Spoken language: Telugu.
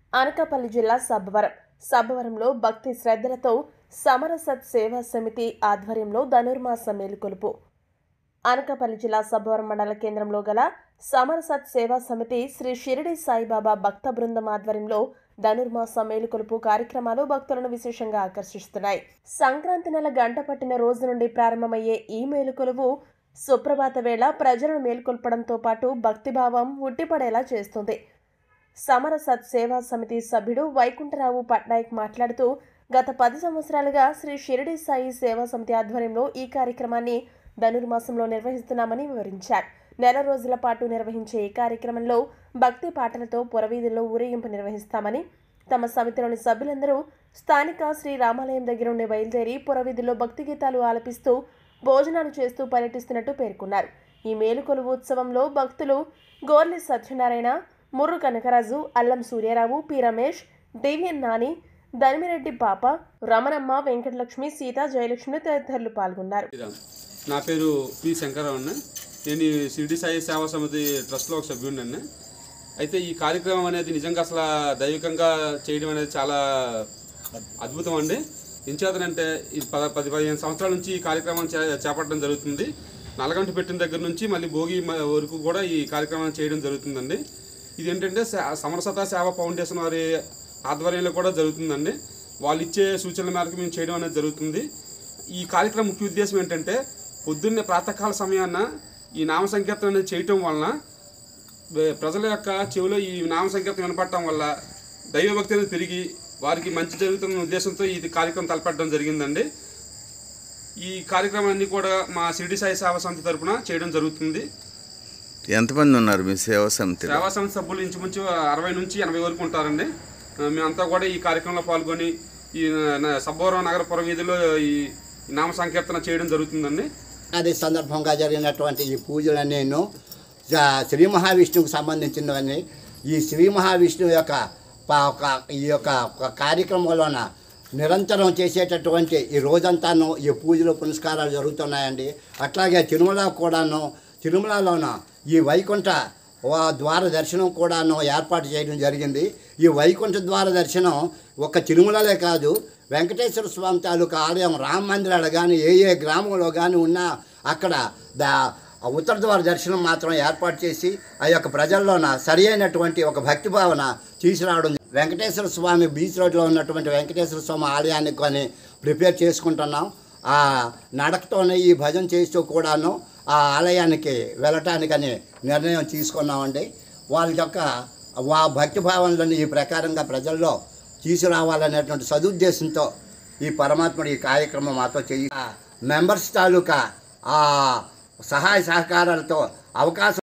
అనకాపల్లి జిల్లా సబ్బవరం సబ్బవరంలో భక్తి శ్రద్ధలతో సమరసత్ సేవా సమితి ఆధ్వర్యంలో ధనుర్మాస మేలుకొలుపు అనకాపల్లి జిల్లా సబ్బవరం మండల కేంద్రంలో గల సమరసత్ సేవా సమితి శ్రీ షిరిడి సాయిబాబా భక్త బృందం ఆధ్వర్యంలో ధనుర్మాస మేలుకొలుపు కార్యక్రమాలు భక్తులను విశేషంగా ఆకర్షిస్తున్నాయి సంక్రాంతి నెల గంట పట్టిన రోజు నుండి ప్రారంభమయ్యే ఈ మేలుకొలువు సుప్రభాత వేళ ప్రజలను మేల్కొల్పడంతో పాటు భక్తిభావం ఉట్టిపడేలా చేస్తుంది సమర సత్ సేవా సమితి సభ్యుడు వైకుంఠరావు పట్నాయక్ మాట్లాడుతూ గత పది సంవత్సరాలుగా శ్రీ షిరిడి సాయి సేవా సమితి ఆధ్వర్యంలో ఈ కార్యక్రమాన్ని ధనుర్మాసంలో నిర్వహిస్తున్నామని వివరించారు నెల రోజుల పాటు నిర్వహించే ఈ కార్యక్రమంలో భక్తి పాటలతో పురవీధుల్లో ఊరేగింపు నిర్వహిస్తామని తమ సమితిలోని సభ్యులందరూ స్థానిక శ్రీ రామాలయం దగ్గర నుండి బయలుదేరి పురవీధుల్లో భక్తి గీతాలు ఆలపిస్తూ భోజనాలు చేస్తూ పర్యటిస్తున్నట్టు పేర్కొన్నారు ఈ మేలుకొలువు ఉత్సవంలో భక్తులు గోర్లి సత్యనారాయణ ముర్రు కనకరాజు అల్లం సూర్యారావు పి రమేష్ డివిఎన్ నాని ధనిమిరెడ్డి పాప రమణమ్మ వెంకటలక్ష్మి సీత జయలక్ష్మి తదితరులు పాల్గొన్నారు నా పేరు పి శంకరరావు అన్న నేను ఈ షిరిడి సాయి సేవా సమితి ట్రస్ట్లో ఒక సభ్యుడిని అన్న అయితే ఈ కార్యక్రమం అనేది నిజంగా అసలు దైవికంగా చేయడం అనేది చాలా అద్భుతం అండి ఎంచేతనంటే ఈ పద పది పదిహేను సంవత్సరాల నుంచి ఈ కార్యక్రమం చే చేపట్టడం జరుగుతుంది నల్లగంట పెట్టిన దగ్గర నుంచి మళ్ళీ భోగి మ- వరకు కూడా ఈ కార్యక్రమం చేయడం జరుగుతుందండి ఇది ఏంటంటే సే- సమరసత సేవా ఫౌండేషన్ వారి ఆధ్వర్యంలో కూడా జరుగుతుందండి వాళ్ళు ఇచ్చే సూచనల మేరకు మేము చేయడం అనేది జరుగుతుంది ఈ కార్యక్రమం ముఖ్య ఉద్దేశం ఏంటంటే పొద్దున్నే ప్రాతకాల సమయాన్న ఈ నామ సంకీర్తన అనేది చేయటం వలన వే- ప్రజల యొక్క చెవిలో ఈ నామ సంకీర్తన వినపడటం వల్ల దైవభక్తి అనేది పెరిగి వారికి మంచి జరుగుతున్న ఉద్దేశంతో ఈ కార్యక్రమం తలపెట్టడం జరిగిందండి ఈ కార్యక్రమాన్ని కూడా మా షిరిడి సాయి సేవా సమితి తరపున చేయడం జరుగుతుంది ఎంతమంది ఉన్నారు మీ సేవా సమితిలో సేవా సమితి సభ్యులు ఇంచుమించు అరవై నుంచి ఎనభై వరకు ఉంటారండి ఆ, మేమంతా కూడా ఈ కార్యక్రమంలో పాల్గొని ఈ న- సబ్బవరం నగర పుర వీధిలో ఈ నామ సంకీర్తన చేయడం జరుగుతుందండి అది సందర్భంగా జరిగినటువంటి ఈ పూజలన్నీను జ- శ్రీ మహావిష్ణువుకు సంబంధించినవన్నీ ఈ శ్రీ మహావిష్ణువు యొక్క ప- ఒక ఈ యొక్క ఒక కార్యక్రమంలోన నిరంతరం చేసేటటువంటి ఈ రోజంతాను ఈ పూజలు పునస్కారాలు జరుగుతున్నాయండి అట్లాగే తిరుమల కూడాను తిరుమలలోన ఈ వైకుంఠ వా- ద్వార దర్శనం కూడాను ఏర్పాటు చేయడం జరిగింది ఈ వైకుంఠ ద్వార దర్శనం ఒక తిరుమలలే కాదు వెంకటేశ్వర స్వామి తాలూకా ఆలయం రామ మందిరాలు కానీ ఏ ఏ గ్రామంలో కానీ ఉన్నా అక్కడ దా ఆ ఉత్తర ద్వార దర్శనం మాత్రం ఏర్పాటు చేసి ఆ యొక్క ప్రజల్లోన సరి అయినటువంటి ఒక భక్తి భావన తీసుకురావడం వెంకటేశ్వర స్వామి బీచ్ రోడ్లో ఉన్నటువంటి వెంకటేశ్వర స్వామి ఆలయానికి కొని ప్రిపేర్ చేసుకుంటున్నాం ఆ నడకతోనే ఈ భజన చేస్తూ కూడాను ఆ ఆలయానికి వెళ్ళటానికని నిర్ణయం తీసుకున్నామండి వాళ్ళ యొక్క వా భక్తి భావనలను ఈ ప్రకారంగా ప్రజల్లో తీసుకురావాలనేటువంటి సదుద్దేశంతో ఈ పరమాత్ముడు ఈ కార్యక్రమం మాతో చేయి మెంబర్స్ తాలూకా ఆ సహాయ సహకారాలతో అవకాశం